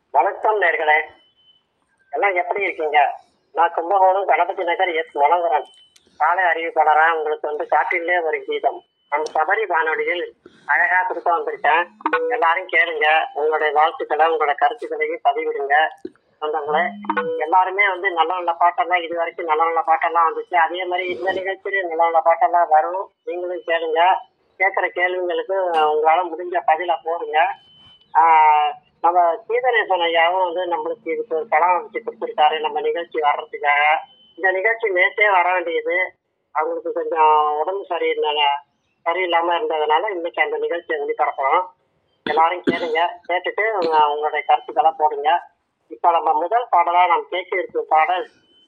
வணக்கம் நேர்களே எல்லாம் எப்படி இருக்கீங்க நான் கும்பகோணம் கணபதி நகர் எஸ் மனோகரன் காலை அறிவிப்பாளராக உங்களுக்கு வந்து காட்டிலே ஒரு கீதம் நம்ம சபரி வானொலியில் அழகா கொடுக்க வந்திருக்கேன் எல்லாரும் கேளுங்க உங்களுடைய வாழ்த்துக்களை உங்களோட கருத்துக்களையும் பதிவிடுங்க சொந்தங்களே எல்லாருமே வந்து நல்ல நல்ல பாட்டெல்லாம் இது வரைக்கும் நல்ல நல்ல பாட்டெல்லாம் வந்துச்சு அதே மாதிரி இந்த நிகழ்ச்சியில நல்ல நல்ல பாட்டெல்லாம் வரும் நீங்களும் கேளுங்க கேட்குற கேள்விங்களுக்கு உங்களால முடிஞ்ச பதிலை போடுங்க ஆஹ் நம்ம சீதரேசன் ஐயாவும் வந்து நம்மளுக்கு இதுக்கு ஒரு படம் அமைச்சு கொடுத்துருக்காரு நம்ம நிகழ்ச்சி வர்றதுக்காக இந்த நிகழ்ச்சி நேற்றே வர வேண்டியது அவங்களுக்கு கொஞ்சம் உடம்பு சரியில்லை சரியில்லாம இருந்ததுனால இன்னைக்கு அந்த நிகழ்ச்சியை ஒளிபரப்புறோம் எல்லாரும் கேளுங்க கேட்டுட்டு உங்க உங்களுடைய கருத்துக்களை போடுங்க இப்ப நம்ம முதல் பாடலா நாம் கேட்க இருக்கும் பாடல்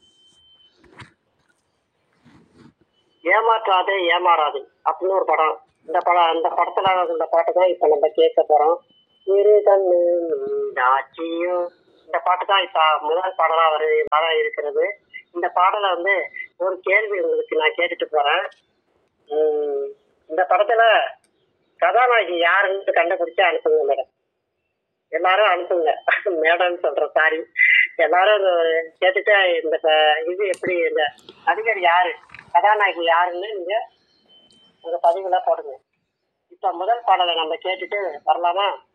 ஏமாற்றாதே ஏமாறாது அப்படின்னு ஒரு படம் இந்த படம் அந்த படத்துல இந்த பாட்டு தான் இப்ப நம்ம கேட்க போறோம் இரு கண்ணு ஆட்சியோ இந்த பாட்டு தான் இப்ப முதல் பாடலா வர வர இருக்கிறது இந்த பாடலை வந்து ஒரு கேள்வி உங்களுக்கு நான் கேட்டுட்டு போறேன் உம், இந்த படத்துல கதாநாயகி யாருன்னு கண்டுபிடிச்சு அனுப்புங்க மேடம் எல்லாரும் அனுப்புங்க மேடம்னு சொல்றேன் சாரி எல்லாரும் இது கேட்டுட்டு இந்த ப- இது எப்படி இந்த நடிகர் யாரு கதாநாயகி யாருன்னு நீங்க உங்க பதிவுல போடுங்க இப்ப முதல் பாடலை நம்ம கேட்டுட்டு வரலாமா